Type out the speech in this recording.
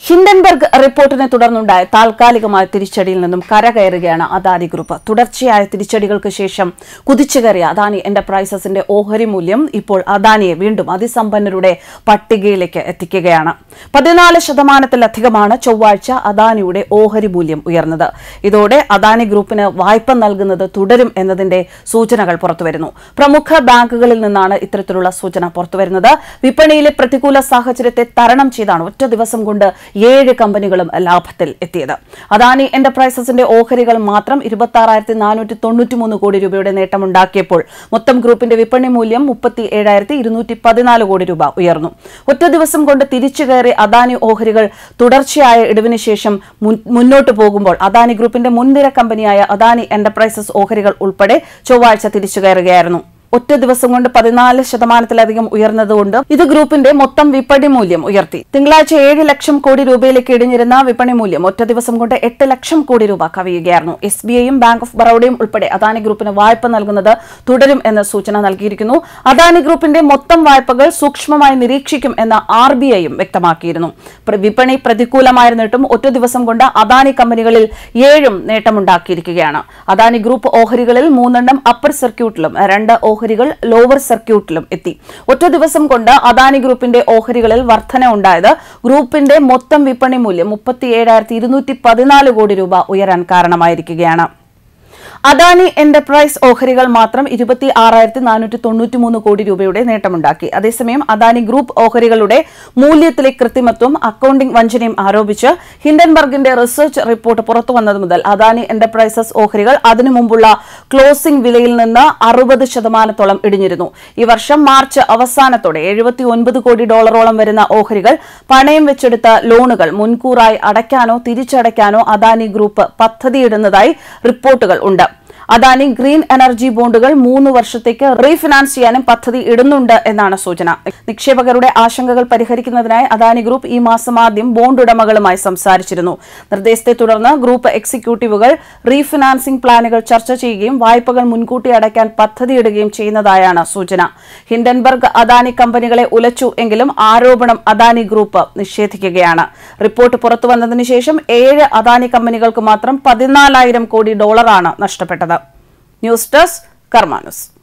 Hindenburg റിപ്പോർട്ടിനെ തുടർന്നുണ്ടായ താൽക്കാലികമായ തിരിച്ചടിയിൽ നിന്നും കരകയറുകയാണ് അദാനി ഗ്രൂപ്പ് തുടർച്ചയായ തിരിച്ചടികൾക്ക് ശേഷം കുതിച്ചുകയറിയ അദാനി എന്റർപ്രൈസസിന്റെ ഓഹരി മൂല്യം ഇപ്പോൾ അദാനിയെ വീണ്ടും അതിസമ്പന്നരുടെ പട്ടികയിലേക്ക് എത്തിക്കുകയാണ് പതിനാല് ശതമാനത്തിലധികമാണ് ചൊവ്വാഴ്ച അദാനിയുടെ ഓഹരി മൂല്യം ഉയർന്നത് ഇതോടെ അദാനി ഗ്രൂപ്പിന് വായ്പ നൽകുന്നത് തുടരും എന്നതിന്റെ സൂചനകൾ പുറത്തുവരുന്നു പ്രമുഖ ബാങ്കുകളിൽ നിന്നാണ് ഇത്തരത്തിലുള്ള സൂചന പുറത്തുവരുന്നത് വിപണിയിലെ പ്രതികൂല സാഹചര്യത്തെ തരണം ചെയ്താണ് ഒറ്റ ദിവസം കൊണ്ട് ഏഴ് കമ്പനികളും ലാഭത്തിൽ എത്തിയത് അദാനി എന്റർപ്രൈസസിന്റെ ഓഹരികൾ മാത്രം ഇരുപത്തി ആറായിരത്തി നാനൂറ്റി തൊണ്ണൂറ്റിമൂന്ന് കോടി രൂപയുടെ നേട്ടമുണ്ടാക്കിയപ്പോൾ മൊത്തം ഗ്രൂപ്പിന്റെ വിപണി മൂല്യം മുപ്പത്തി ഏഴായിരത്തി ഇരുന്നൂറ്റി പതിനാല് കോടി രൂപ ഉയർന്നു ഒറ്റ ദിവസം കൊണ്ട് തിരിച്ചു കയറി അദാനി ഓഹരികൾ തുടർച്ചയായ ഇടിവിന് ശേഷം മുൻ- മുന്നോട്ട് പോകുമ്പോൾ അദാനി ഗ്രൂപ്പിന്റെ മുൻനിര കമ്പനിയായ അദാനി എന്റർപ്രൈസസ് ഓഹരികൾ ഉൾപ്പെടെ ചൊവ്വാഴ്ച തിരിച്ചു കയറുകയായിരുന്നു ഒറ്റ ദിവസം കൊണ്ട് പതിനാല് ശതമാനത്തിലധികം ഉയർന്നതുകൊണ്ട് ഇത് ഗ്രൂപ്പിന്റെ മൊത്തം വിപണി മൂല്യം ഉയർത്തി തിങ്കളാഴ്ച ഏഴ് ലക്ഷം കോടി രൂപയിലേക്ക് ഇടിഞ്ഞിരുന്ന വിപണി മൂല്യം ഒറ്റ ദിവസം കൊണ്ട് എട്ട് ലക്ഷം കോടി രൂപ കവിയുകയായിരുന്നു എസ് ബി ഐയും ബാങ്ക് ഓഫ് ബറോഡയും ഉൾപ്പെടെ അദാനി ഗ്രൂപ്പിന് വായ്പ നൽകുന്നത് തുടരും എന്ന സൂചന നൽകിയിരിക്കുന്നു അദാനി ഗ്രൂപ്പിന്റെ മൊത്തം വായ്പകൾ സൂക്ഷ്മമായി നിരീക്ഷിക്കും എന്ന് ആർ ബി ഐയും വ്യക്തമാക്കിയിരുന്നു പ്ര- വിപണി പ്രതികൂലമായിരുന്നിട്ടും ഒറ്റ ദിവസം കൊണ്ട് അദാനി കമ്പനികളിൽ ഏഴും നേട്ടമുണ്ടാക്കിയിരിക്കുകയാണ് അദാനി ഗ്രൂപ്പ് ഓഹരികളിൽ മൂന്നെണ്ണം അപ്പർ സർക്യൂട്ടിലും രണ്ട് ഓഹരികൾ ലോവർ സർക്യൂട്ടിലും എത്തി ഒറ്റ ദിവസം കൊണ്ട് അദാനി ഗ്രൂപ്പിന്റെ ഓഹരികളിൽ വർധന ഉണ്ടായത് ഗ്രൂപ്പിന്റെ മൊത്തം വിപണി മൂല്യം മുപ്പത്തി ഏഴായിരത്തി ഇരുന്നൂറ്റി പതിനാല് കോടി രൂപ ഉയരാൻ കാരണമായിരിക്കുകയാണ് അദാനി എന്റർപ്രൈസ് ഓഹരികൾ മാത്രം ഇരുപത്തി ആറായിരത്തി നാനൂറ്റി തൊണ്ണൂറ്റിമൂന്ന് കോടി രൂപയുടെ നേട്ടമുണ്ടാക്കി അതേസമയം അദാനി ഗ്രൂപ്പ് ഓഹരികളുടെ മൂല്യത്തിലെ കൃത്രിമത്വം അക്കൌണ്ടിംഗ് വഞ്ചനയും ആരോപിച്ച് ഹിൻഡൻബർഗിന്റെ റിസർച്ച് റിപ്പോർട്ട് പുറത്തു വന്നത് മുതൽ അദാനി എന്റർപ്രൈസസ് ഓഹരികൾ അതിനു മുമ്പുള്ള ക്ലോസിംഗ് വിലയിൽ നിന്ന് അറുപത് ശതമാനത്തോളം ഇടിഞ്ഞിരുന്നു ഈ വർഷം മാർച്ച് അവസാനത്തോടെ എഴുപത്തി ഒൻപത് കോടി ഡോളറോളം വരുന്ന ഓഹരികൾ പണയം വെച്ചെടുത്ത ലോണുകൾ മുൻകൂറായി അടയ്ക്കാനോ തിരിച്ചടയ്ക്കാനോ അദാനി ഗ്രൂപ്പ് പദ്ധതിയിടുന്നതായി റിപ്പോർട്ടുകൾ ഉണ്ട് അദാനി ഗ്രീൻ എനർജി ബോണ്ടുകൾ മൂന്ന് വർഷത്തേക്ക് റീഫിനാൻസ് ചെയ്യാനും പദ്ധതി ഇടുന്നുണ്ട് എന്നാണ് സൂചന നിക്ഷേപകരുടെ ആശങ്കകൾ പരിഹരിക്കുന്നതിനായി അദാനി ഗ്രൂപ്പ് ഈ മാസം ആദ്യം ബോണ്ട് ഉടമകളുമായി സംസാരിച്ചിരുന്നു നിർദ്ദേശത്തെ തുടർന്ന് ഗ്രൂപ്പ് എക്സിക്യൂട്ടീവുകൾ റീഫിനാൻസിംഗ് പ്ലാനുകൾ ചർച്ച ചെയ്യുകയും വായ്പകൾ മുൻകൂട്ടി അടയ്ക്കാൻ പദ്ധതിയിടുകയും ചെയ്യുന്നതായാണ് സൂചന ഹിൻഡൻബർഗ് അദാനി കമ്പനികളെ ഉലച്ചു എങ്കിലും ആരോപണം അദാനി ഗ്രൂപ്പ് നിഷേധിക്കുകയാണ് റിപ്പോർട്ട് പുറത്തുവന്നതിന് ശേഷം ഏഴ് അദാനി കമ്പനികൾക്ക് മാത്രം പതിനാലായിരം കോടി ഡോളറാണ് നഷ്ടപ്പെട്ടത് ന്യൂസ് ഡെസ്ക് കർമാനുസ്